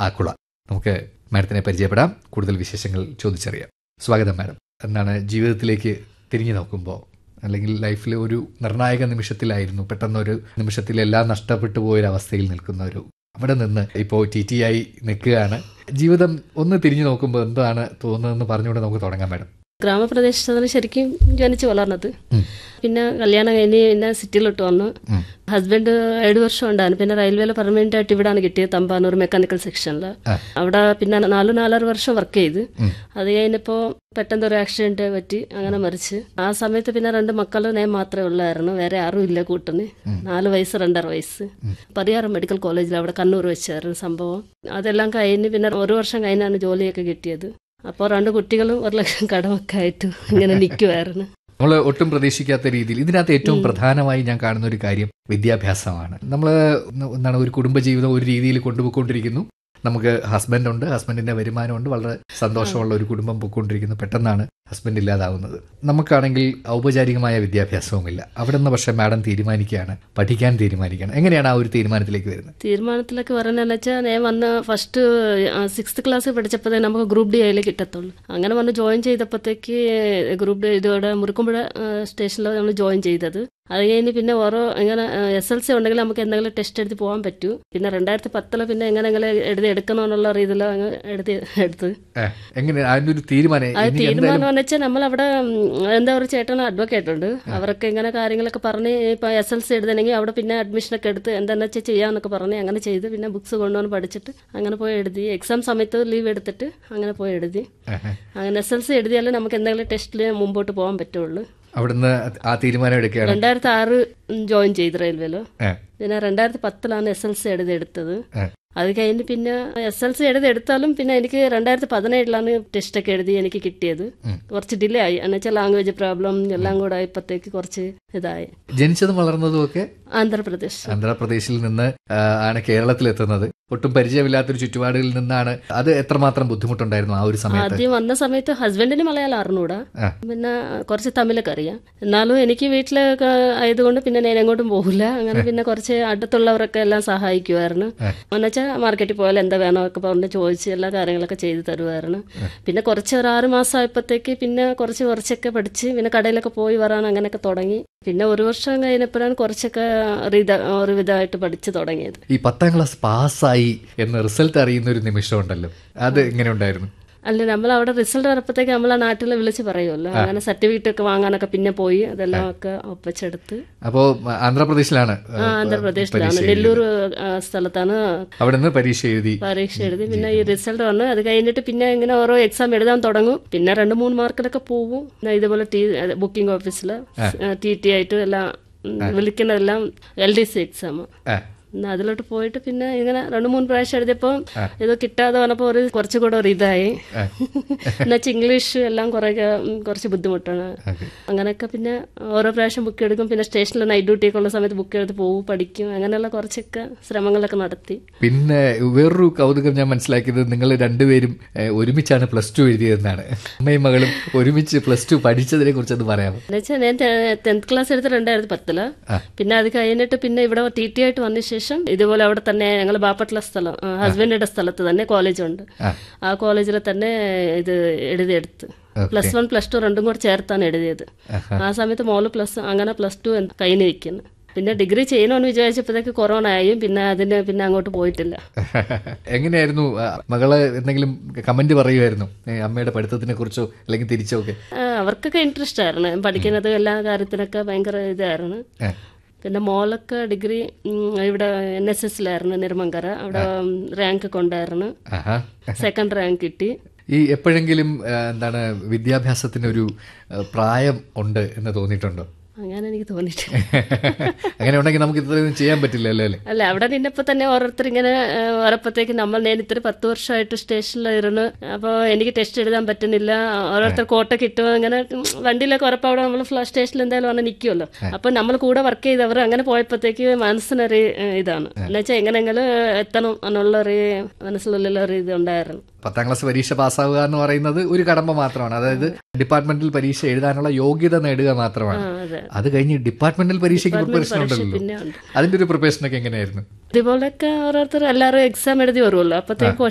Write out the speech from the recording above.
ആക്കുള നമുക്ക് മാഡത്തിനെ പരിചയപ്പെടാം കൂടുതൽ വിശേഷങ്ങൾ ചോദിച്ചറിയാം സ്വാഗതം മാഡം എന്താണ് ജീവിതത്തിലേക്ക് തിരിഞ്ഞു നോക്കുമ്പോൾ അല്ലെങ്കിൽ ലൈഫിലെ ഒരു നിർണായക നിമിഷത്തിലായിരുന്നു പെട്ടെന്നൊരു നിമിഷത്തിൽ എല്ലാം നഷ്ടപ്പെട്ടു പോയൊരവസ്ഥയിൽ നിൽക്കുന്ന ഒരു അവിടെ നിന്ന് ഇപ്പോൾ ടി ടി ആയി നിൽക്കുകയാണ് ജീവിതം ഒന്ന് തിരിഞ്ഞു നോക്കുമ്പോൾ എന്താണ് തോന്നുന്നതെന്ന് പറഞ്ഞുകൊണ്ട് നമുക്ക് തുടങ്ങാം മാഡം ഗ്രാമപ്രദേശത്താണ് ശരിക്കും ജനിച്ച് വളർന്നത് ഉം. പിന്നെ കല്യാണം കഴിഞ്ഞ് പിന്നെ സിറ്റിയിലോട്ട് വന്നു ഉം. ഹസ്ബൻഡ് ഏഴ് വർഷം ഉണ്ടായിരുന്നു പിന്നെ റെയിൽവേയിൽ പെർമനന്റ് ആയിട്ട് ഇവിടെയാണ് കിട്ടിയത് തമ്പാനൂർ മെക്കാനിക്കൽ സെക്ഷനിൽ ആ. അവിടെ പിന്നെ നാല് നാലര വർഷം വർക്ക് ചെയ്ത് ഉം. അത് കഴിഞ്ഞപ്പോൾ പെട്ടെന്ന് ഒരു ആക്സിഡന്റ് പറ്റി അങ്ങനെ മരിച്ച് ആ സമയത്ത് പിന്നെ രണ്ട് മക്കൾ ഞാൻ മാത്രമേ ഉള്ളായിരുന്നു വേറെ ആരും ഇല്ല കൂട്ടിന് നാല് വയസ്സ് രണ്ടര വയസ്സ് പരിയാരം മെഡിക്കൽ കോളേജിൽ അവിടെ കണ്ണൂർ വെച്ചായിരുന്നു സംഭവം അതെല്ലാം കഴിഞ്ഞ് പിന്നെ ഒരു വർഷം കഴിഞ്ഞാണ് ജോലിയൊക്കെ കിട്ടിയത് അപ്പോൾ രണ്ട് കുട്ടികളും ഒരു ലക്ഷം കടമൊക്കെ ആയിട്ട് ഇങ്ങനെ നിൽക്കുമായിരുന്നു നമ്മൾ ഒട്ടും പ്രതീക്ഷിക്കാത്ത രീതിയിൽ ഇതിനകത്ത് ഏറ്റവും പ്രധാനമായി ഞാൻ കാണുന്ന ഒരു കാര്യം വിദ്യാഭ്യാസമാണ് നമ്മൾ എന്താണ് ഒരു കുടുംബജീവിതം ഒരു രീതിയിൽ കൊണ്ടുപോയിക്കൊണ്ടിരിക്കുന്നു നമുക്ക് ഹസ്ബൻഡ് ഉണ്ട് ഹസ്ബൻഡിന്റെ വരുമാനമുണ്ട് വളരെ സന്തോഷമുള്ള ഒരു കുടുംബം പോയിക്കൊണ്ടിരിക്കുന്നു പെട്ടെന്നാണ് ഹസ്ബൻഡ് ഇല്ലാതാവുന്നത് നമുക്കാണെങ്കിൽ ഔപചാരികമായ വിദ്യാഭ്യാസവുമില്ല അവിടെ നിന്ന് പക്ഷേ മാഡം തീരുമാനിക്കുകയാണ് പഠിക്കാൻ തീരുമാനിക്കുകയാണ് എങ്ങനെയാണ് ആ ഒരു തീരുമാനത്തിലേക്ക് വരുന്നത് തീരുമാനത്തിലൊക്കെ പറയുന്നതെന്ന് വെച്ചാൽ ഞാൻ വന്ന് ഫസ്റ്റ് സിക്സ്ത് ക്ലാസ് പഠിച്ചപ്പോഴേ നമുക്ക് ഗ്രൂപ്പ് ഡി അതിൽ കിട്ടത്തുള്ളൂ അങ്ങനെ വന്ന് ജോയിൻ ചെയ്തപ്പോഴത്തേക്ക് ഗ്രൂപ്പ് ഡി ഇതോടെ മുറുക്കുമ്പുഴ സ്റ്റേഷനിൽ നമ്മൾ ജോയിൻ ചെയ്തത് അത് കഴിഞ്ഞ് പിന്നെ ഓരോ ഇങ്ങനെ എസ് എൽ സി ഉണ്ടെങ്കിൽ നമുക്ക് എന്തെങ്കിലും ടെസ്റ്റ് എഴുതി പോകാൻ പറ്റൂ പിന്നെ രണ്ടായിരത്തി പത്തില് പിന്നെ എങ്ങനെയെങ്കിലും എഴുതി എടുക്കണമെന്നുള്ള രീതിയിൽ അങ്ങ് എഴുതി എടുത്ത് ഏ, എങ്ങനെ അതിന്റെ ഒരു തീരുമാനം അത് ഇനി തീരുമാനം എന്ന് വെച്ചാൽ നമ്മളവിടെ ഉം, എന്താ ഒരു ചേട്ടൻ അഡ്വക്കേറ്റ് ഉണ്ട് അവർക്ക് ഇങ്ങനെ കാര്യങ്ങളൊക്കെ പറഞ്ഞ് ഇപ്പൊ എസ് എൽ സി എഴുതണമെങ്കിൽ അവിടെ പിന്നെ അഡ്മിഷനൊക്കെ എടുത്ത് എന്താണെന്ന് വെച്ചാൽ ചെയ്യാന്നൊക്കെ പറഞ്ഞ് അങ്ങനെ ചെയ്ത് പിന്നെ ബുക്സ് കൊണ്ടുവന്ന് പഠിച്ചിട്ട് അങ്ങനെ പോയി എഴുതി എക്സാം സമയത്ത് ലീവ് എടുത്തിട്ട് അങ്ങനെ പോയി എഴുതി ഏഹ്, അങ്ങനെ എസ് എൽ സി എഴുതിയാലേ നമുക്ക് എന്തെങ്കിലും ടെസ്റ്റിൽ മുമ്പോട്ട് പോകാൻ പറ്റുള്ളൂ അവിടുന്ന് ആ തീരുമാനം എടുക്കുകയാണ് രണ്ടായിരത്തി ആറ് ജോയിൻ ചെയ്ത് റെയിൽവേയിൽ ഏ, പിന്നെ രണ്ടായിരത്തി പത്തിലാണ് എസ് എൽ സി എഴുതി എടുത്തത് ഏ. അത് കഴിഞ്ഞ് പിന്നെ എസ് എൽ സി എഴുതി എടുത്താലും പിന്നെ എനിക്ക് രണ്ടായിരത്തി പതിനേഴിലാണ് ടെസ്റ്റ് ഒക്കെ എഴുതി എനിക്ക് കിട്ടിയത് കുറച്ച് ഡിലേ ആയി എന്നുവെച്ചാൽ ലാംഗ്വേജ് പ്രോബ്ലം എല്ലാം കൂടെ ആയപ്പോഴത്തേക്ക് കുറച്ച് ഇതായി ജനിച്ചതും വളർന്നതും ഒക്കെ ആന്ധ്രാപ്രദേശ് ആന്ധ്രാപ്രദേശിൽ നിന്ന് ആ, ആണ് കേരളത്തിലെത്തുന്നത് ഒട്ടും പരിചയമില്ലാത്തൊരു ചുറ്റുപാടുകളിൽ നിന്നാണ് അത് എത്രമാത്രം ബുദ്ധിമുട്ടുണ്ടായിരുന്നു ആ ഒരു സമയത്ത് ആദ്യം വന്ന സമയത്ത് ഹസ്ബൻഡിന് മലയാളം അറിഞ്ഞൂടാ ആ. പിന്നെ കുറച്ച് തമിഴൊക്കെ അറിയാം എന്നാലും എനിക്ക് വീട്ടിലൊക്കെ ആയതുകൊണ്ട് പിന്നെ ഞാൻ എങ്ങോട്ടും പോകില്ല അങ്ങനെ പിന്നെ കുറച്ച് അടുത്തുള്ളവരൊക്കെ എല്ലാം സഹായിക്കുമായിരുന്നു എന്നുവെച്ചാൽ മാർക്കറ്റിൽ പോയാൽ എന്താ വേണോ ഒക്കെ പറഞ്ഞ് ചോദിച്ച് എല്ലാ കാര്യങ്ങളൊക്കെ ചെയ്തു തരുമായിരുന്നു പിന്നെ കുറച്ച് ഒരു ആറ് മാസം ആയപ്പോഴത്തേക്ക് പിന്നെ കുറച്ച് കുറച്ചൊക്കെ പഠിച്ച് പിന്നെ കടയിലൊക്കെ പോയി വരാൻ അങ്ങനെയൊക്കെ തുടങ്ങി പിന്നെ ഒരു വർഷം കഴിഞ്ഞപ്പോഴാണ് കുറച്ചൊക്കെ ഒരു ഒരു വിധമായിട്ട് പഠിച്ചു തുടങ്ങിയത് ഈ പത്താം ക്ലാസ് പാസ്സായി എന്ന് റിസൾട്ട് അറിയുന്ന ഒരു നിമിഷം ഉണ്ടല്ലോ അത് എങ്ങനെ ഉണ്ടായിരുന്നു അല്ല നമ്മൾ അവിടെ റിസൾട്ട് വരപ്പോഴത്തേക്ക് നമ്മൾ ആ നാട്ടിൽ വിളിച്ച് പറയുമല്ലോ അങ്ങനെ സർട്ടിഫിക്കറ്റ് ഒക്കെ വാങ്ങാനൊക്കെ പിന്നെ പോയി അതെല്ലാം ഒക്കെ ഒപ്പിച്ചെടുത്ത് അപ്പോ ആന്ധ്രാപ്രദേശിലാണ് ആ, ആന്ധ്രാപ്രദേശിലാണ് നെല്ലൂർ ആ, സ്ഥലത്താണ് അവിടെ നിന്ന് പരീക്ഷ എഴുതി പരീക്ഷ എഴുതി പിന്നെ ഈ റിസൾട്ട് വന്നു അത് കഴിഞ്ഞിട്ട് പിന്നെ ഇങ്ങനെ ഓരോ എക്സാം എഴുതാൻ തുടങ്ങും പിന്നെ രണ്ട് മൂന്ന് മാർക്കിലൊക്കെ പോവും പിന്നെ ഇതുപോലെ ടി ബുക്കിംഗ് ഓഫീസിൽ ടി ടി ആയിട്ട് എല്ലാം ഉം, വിളിക്കുന്നതെല്ലാം എൽ ഡി സി എക്സാം ആ, പിന്നെ അതിലോട്ട് പോയിട്ട് പിന്നെ ഇങ്ങനെ രണ്ട് മൂന്ന് പ്രാവശ്യം എഴുതിയപ്പോൾ ഇത് കിട്ടാതെ വന്നപ്പോൾ ഒരു കുറച്ചുകൂടെ ഒരു ഇതായി എന്നുവെച്ചാൽ ഇംഗ്ലീഷ് എല്ലാം കുറെ കുറച്ച് ബുദ്ധിമുട്ടാണ് ഓക്കേ. അങ്ങനെയൊക്കെ പിന്നെ ഓരോ പ്രാവശ്യം ബുക്ക് എടുക്കും പിന്നെ സ്റ്റേഷനിൽ നൈറ്റ് ഡ്യൂട്ടിയൊക്കെ ഉള്ള സമയത്ത് ബുക്ക് എടുത്ത് പോകും പഠിക്കും അങ്ങനെയുള്ള കുറച്ചൊക്കെ ശ്രമങ്ങളൊക്കെ നടത്തി പിന്നെ വേറൊരു കൗതുകം ഞാൻ മനസ്സിലാക്കിയത് നിങ്ങൾ രണ്ടുപേരും ഏ, ഒരുമിച്ചാണ് പ്ലസ് ടു എഴുതിയതെന്നാണ് അമ്മയും മകളും ഒരുമിച്ച് പ്ലസ് ടു പഠിച്ചതിനെ കുറിച്ച് ഒന്ന് പറയാമോ എന്നുവെച്ചാൽ ഞാൻ ടെൻത്ത് ക്ലാസ് എടുത്ത് രണ്ടായിരത്തി പത്തില് പിന്നെ അത് കഴിഞ്ഞിട്ട് പിന്നെ ഇവിടെ ടി ടി ആയിട്ട് വന്ന ശേഷം ഇതുപോലെ അവിടെ തന്നെ ഞങ്ങൾ ബാപ്പട്ടുള്ള സ്ഥലം ആ, ഹസ്ബൻഡിന്റെ സ്ഥലത്ത് തന്നെ കോളേജുണ്ട് ആ. ആ കോളേജിൽ തന്നെ ഇത് എഴുതിയെടുത്ത് പ്ലസ് വൺ പ്ലസ് ടു രണ്ടും കൂടെ ചേർത്താണ് എഴുതിയത് ആ സമയത്ത് മോള് പ്ലസ് അങ്ങനെ പ്ലസ് ടു കഴിഞ്ഞ് നിൽക്കുന്നു പിന്നെ ഡിഗ്രി ചെയ്യണമെന്ന് വിചാരിച്ചപ്പോഴത്തേക്ക് കൊറോണ ആയും പിന്നെ അതിന് പിന്നെ അങ്ങോട്ട് പോയിട്ടില്ല എങ്ങനെയായിരുന്നു ആ, മകള് എന്തെങ്കിലും കമന്റ് പറയുമായിരുന്നു ഏ, അമ്മയുടെ പഠിത്തത്തിനെ കുറിച്ചോ അല്ലെങ്കിൽ തിരിച്ചോ ഒക്കെ ആ, അവർക്കൊക്കെ ഇൻട്രസ്റ്റ് ആയിരുന്നു പഠിക്കുന്നത് എല്ലാ കാര്യത്തിനൊക്കെ ഭയങ്കര ഇതായിരുന്നു ഏ, പിന്നെ മോളൊക്കെ ഡിഗ്രി ഉം, ഇവിടെ എൻ എസ് എസിലായിരുന്നു നെരുമങ്കര അവിടെ റാങ്ക് കൊണ്ടായിരുന്നു ആഹാ. സെക്കൻഡ് റാങ്ക് കിട്ടി ഈ എപ്പോഴെങ്കിലും ആ, എന്താണ് വിദ്യാഭ്യാസത്തിനൊരു ആ, പ്രായം ഉണ്ട് എന്ന് തോന്നിയിട്ടുണ്ടോ അങ്ങനെ എനിക്ക് തോന്നിയിട്ടില്ല അങ്ങനെ ഉണ്ടെങ്കിൽ നമുക്ക് ഇത്രയൊന്നും ചെയ്യാൻ പറ്റില്ലല്ലോ അല്ലേ അല്ല അവിടെ നിന്നപ്പോ തന്നെ ഓരോരുത്തർ ഇങ്ങനെ ഓരോപ്പത്തേക്ക് നമ്മൾ ഞാൻ ഇത്ര പത്ത് വർഷമായിട്ട് സ്റ്റേഷനിലായിരുന്നു അപ്പോൾ എനിക്ക് ടെസ്റ്റ് എഴുതാൻ പറ്റുന്നില്ല ഓരോരുത്തർ കോട്ട കിട്ടുമോ അങ്ങനെ ഉം, വണ്ടിയിലൊക്കെ ഉറപ്പ് അവിടെ നമ്മൾ സ്റ്റേഷനിൽ എന്തായാലും വന്ന് നിൽക്കുമല്ലോ അപ്പൊ നമ്മൾ കൂടെ വർക്ക് ചെയ്തവർ അങ്ങനെ പോയപ്പോഴത്തേക്ക് മനസ്സിനൊരു ഏഹ്, ഇതാണ് എന്നുവെച്ചാൽ എങ്ങനെയെങ്കിലും എത്തണം എന്നുള്ളൊരു മനസ്സിലുള്ളൊരു ഇത് ഉണ്ടായിരുന്നു പത്താം ക്ലാസ് പരീക്ഷ പാസ്സാവുക എന്ന് പറയുന്നത് ഒരു കടമ്പ മാത്രമാണ് അതായത് ഡിപ്പാർട്ട്മെന്റൽ പരീക്ഷ എഴുതാനുള്ള യോഗ്യത നേടുക മാത്രമാണ് ആ, അതെ അത് കഴിഞ്ഞ് ഡിപ്പാർട്ട്മെന്റൽ പരീക്ഷയ്ക്ക് പ്രിപ്പറേഷൻ ഉണ്ടല്ലോ പിന്നെ ഉണ്ട് അതിന്റെ ഒരു പ്രിപ്പറേഷൻ ഒക്കെ എങ്ങനെയായിരുന്നു ഇതുപോലൊക്കെ ഓരോരുത്തർ എല്ലാവരും എക്സാം എഴുതി വരുമല്ലോ അപ്പത്തേക്ക്